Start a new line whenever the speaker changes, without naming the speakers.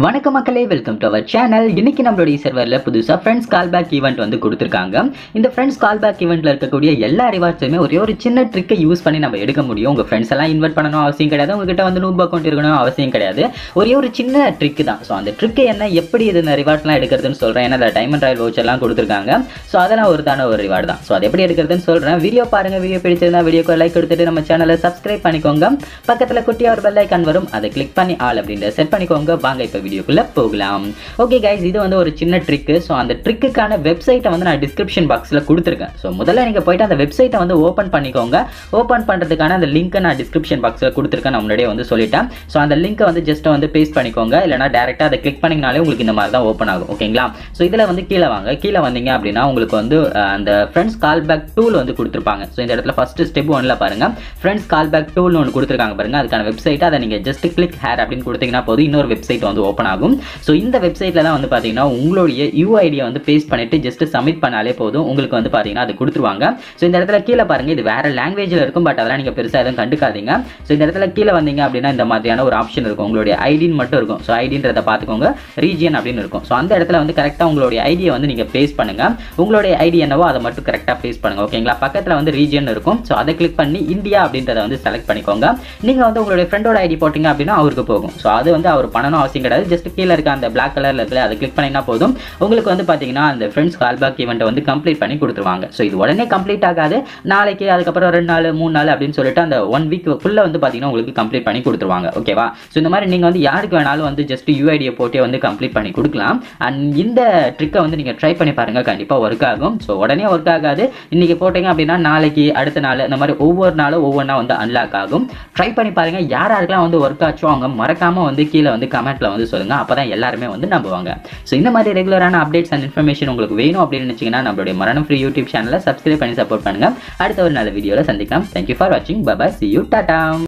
வணக்கம் மக்களே welcome to our channel இன்னைக்கு நம்மளுடைய சர்வரில் புதுசாக ஃப்ரெண்ட்ஸ் கால்பேக் ஈவெண்ட் வந்து கொடுத்துருக்காங்க இந்த ஃப்ரெண்ட்ஸ் கால்பேக் ஈவெண்ட்டில் இருக்கக்கூடிய எல்லா ரிவார்ட்ஸுமே ஒரே ஒரு சின்ன ட்ரிக்கை யூஸ் பண்ணி நம்ம எடுக்க முடியும் உங்கள் ஃப்ரெண்ட்ஸ் எல்லாம் இன்வைட் பண்ணணும் அவசியம் கிடையாது உங்ககிட்ட வந்து நூறு அக்கௌண்ட் இருக்கணும் அவசியம் கிடையாது ஒரே ஒரு சின்ன ட்ரிக் தான் ஸோ அந்த ட்ரிக்கு என்ன எப்படி இது இந்த ரிவார்ட்ஸ்லாம் எடுக்கிறதுன்னு சொல்கிறேன் ஏன்னா அதில் டைமண்ட் ராயல் வவுச்சர்லாம் கொடுத்துருக்காங்க ஸோ அதெல்லாம் ஒரு தான ஒரு ரிவார்டு தான் ஸோ அது எப்படி எடுக்கிறதுன்னு சொல்கிறேன் வீடியோ பாருங்கள் வீடியோ பிடிச்சிருந்தா வீடியோக்கு லைக் கொடுத்துட்டு நம்ம சேனலை சப்ஸ்கிரைப் பண்ணிக்கோங்க பக்கத்தில் குட்டியாக ஒரு பெல் ஐக்கான் வரும் அதை கிளிக் பண்ணி ஆல் அப்படின்ற செட் பண்ணிக்கோங்க வாங்க இப்போ வீடியோக்குள்ளே போகலாம் ஓகே கைஸ் இது வந்து ஒரு சின்ன ட்ரிக்கு ஸோ அந்த ட்ரிக்குக்கான வெப்சைட்டை வந்து நான் டிஸ்கிரிப்ஷன் பாக்ஸில் கொடுத்துருக்கேன் ஸோ முதல்ல நீங்கள் போயிட்டு அந்த வெப்சைட்டை வந்து ஓப்பன் பண்ணிக்கோங்க ஓப்பன் பண்ணுறதுக்கான அந்த லிங்க்கை நான் டிஸ்கிரிப்ஷன் பாக்ஸில் கொடுத்துருக்கேன் நான் முன்னாடியே வந்து சொல்லிட்டேன் ஸோ அந்த லிங்க்கை வந்து ஜஸ்ட் வந்து பேஸ்ட் பண்ணிக்கோங்க இல்லைனா டேரெக்டாக அதை கிளிக் பண்ணிங்கனாலே உங்களுக்கு இந்த மாதிரி தான் ஓப்பன் ஆகும் ஓகேங்களா ஸோ இதில் வந்து கீழே வாங்க கீழே வந்தீங்க அப்படின்னா உங்களுக்கு வந்து அஹ், அந்த ஃப்ரெண்ட்ஸ் கால் பேக் டூல் வந்து கொடுத்துருப்பாங்க ஸோ இந்த இடத்துல ஃபர்ஸ்ட் ஸ்டெப் ஒன்ல பாருங்க ஃப்ரெண்ட்ஸ் கால் பேக் டூல் ஒன்று கொடுத்துருக்காங்க பாருங்க அதுக்கான வெப்சைட் அதை நீங்கள் ஜஸ்ட் கிளிக் ஹேர் அப்படின்னு கொடுத்தீங்கன்னா போதும் இன்னொரு வெப்சைட் வந்து ஓப்பன் ஆகும் ஸோ இந்த வெப்சைட்ல தான் வந்து பார்த்தீங்கன்னா உங்களுடைய யூஐடியை வந்து பேஸ்ட் பண்ணிட்டு ஜஸ்ட் சப்மிட் பண்ணாலே போதும் உங்களுக்கு வந்து பார்த்தீங்கன்னா அது கொடுத்துருவாங்க ஸோ இந்த இடத்துல கீழே பாருங்க இது வேற லாங்குவேஜில் இருக்கும் பட் அதெல்லாம் நீங்கள் பெருசாக எதுவும் கண்டுக்காதீங்க ஸோ இந்த இடத்துல கீழே வந்தீங்க அப்படின்னா இந்த மாதிரியான ஒரு ஆப்ஷன் இருக்கும் உங்களுடைய ஐடின்னு மட்டும் இருக்கும் ஸோ ஐடின்றத பார்த்துக்கோங்க ரீஜியன் அப்படின்னு இருக்கும் ஸோ அந்த இடத்துல வந்து கரெக்டாக உங்களுடைய ஐடியை வந்து நீங்கள் பேஸ்ட் பண்ணுங்க உங்களுடைய ஐடி என்னவோ அதை மட்டும் கரெக்டாக பேஸ்ட் பண்ணுங்க ஓகேங்களா பக்கத்தில் வந்து ரீஜியன் இருக்கும் ஸோ அதை கிளிக் பண்ணி இந்தியா அப்படின்றத வந்து செலக்ட் பண்ணிக்கோங்க நீங்கள் வந்து உங்களுடைய ஃப்ரெண்டோட ஐடி போட்டிங்க அப்படின்னா அவருக்கு போகும் ஸோ அது வந்து அவர் பண்ணணும் அவசியம் கிடையாது ஜஸ்ட் கீழே இருக்க அந்த பிளாக் கலரில் இருக்கிற அதை கிளிக் பண்ணிங்கன்னா போதும் உங்களுக்கு வந்து பார்த்தீங்கன்னா அந்த ஃப்ரெண்ட்ஸ் கால்பேக் ஈவெண்ட்டை வந்து கம்ப்ளீட் பண்ணி கொடுத்துருவாங்க ஸோ இது உடனே கம்ப்ளீட் ஆகாது நாளைக்கு அதுக்கப்புறம் ரெண்டு நாள் மூணு நாள் அப்படின்னு சொல்லிட்டு அந்த ஒன் வீக் ஃபுல்லாக வந்து பார்த்தீங்கன்னா உங்களுக்கு கம்ப்ளீட் பண்ணி கொடுத்துருவாங்க ஓகேவா ஸோ இந்த மாதிரி நீங்கள் வந்து யாருக்கு வேணாலும் வந்து ஜஸ்ட் யூஐடியை போட்டே வந்து கம்ப்ளீட் பண்ணி கொடுக்கலாம் அண்ட் இந்த ட்ரிக்கை வந்து நீங்கள் ட்ரை பண்ணி பாருங்கள் கண்டிப்பாக ஒர்க் ஆகும் ஸோ உடனே ஒர்க் ஆகாது இன்றைக்கி போட்டீங்க அப்படின்னா நாளைக்கு அடுத்த நாள் இந்த மாதிரி ஒவ்வொரு நாளும் ஒவ்வொன்றா வந்து அன்லாக் ஆகும் ட்ரை பண்ணி பாருங்கள் யார் யாருக்கெல்லாம் வந்து ஒர்க் ஆச்சோ அவங்க மறக்காமல் வந்து கீழே வந்து கமெண்ட்டில் வந்து சொல்லுங்கள் அப்போ தான் எல்லாருமே வந்து நம்புவாங்க ஸோ இந்த மாதிரி ரெகுலரான அப்டேட்ஸ் அண்ட் இன்ஃபர்மேஷன் உங்களுக்கு வேணும் அப்படின்னு நினச்சிங்கன்னா நம்மளுடைய மரணம் ஃப்ரீ யூடியூப் சேனலை சப்ஸ்கிரைப் பண்ணி சப்போர்ட் பண்ணுங்கள் அடுத்த ஒரு நல்ல வீடியோவில் சந்திக்கலாம் தேங்க்யூ ஃபார் வாட்சிங் பபாய் சி யூ டாட்டா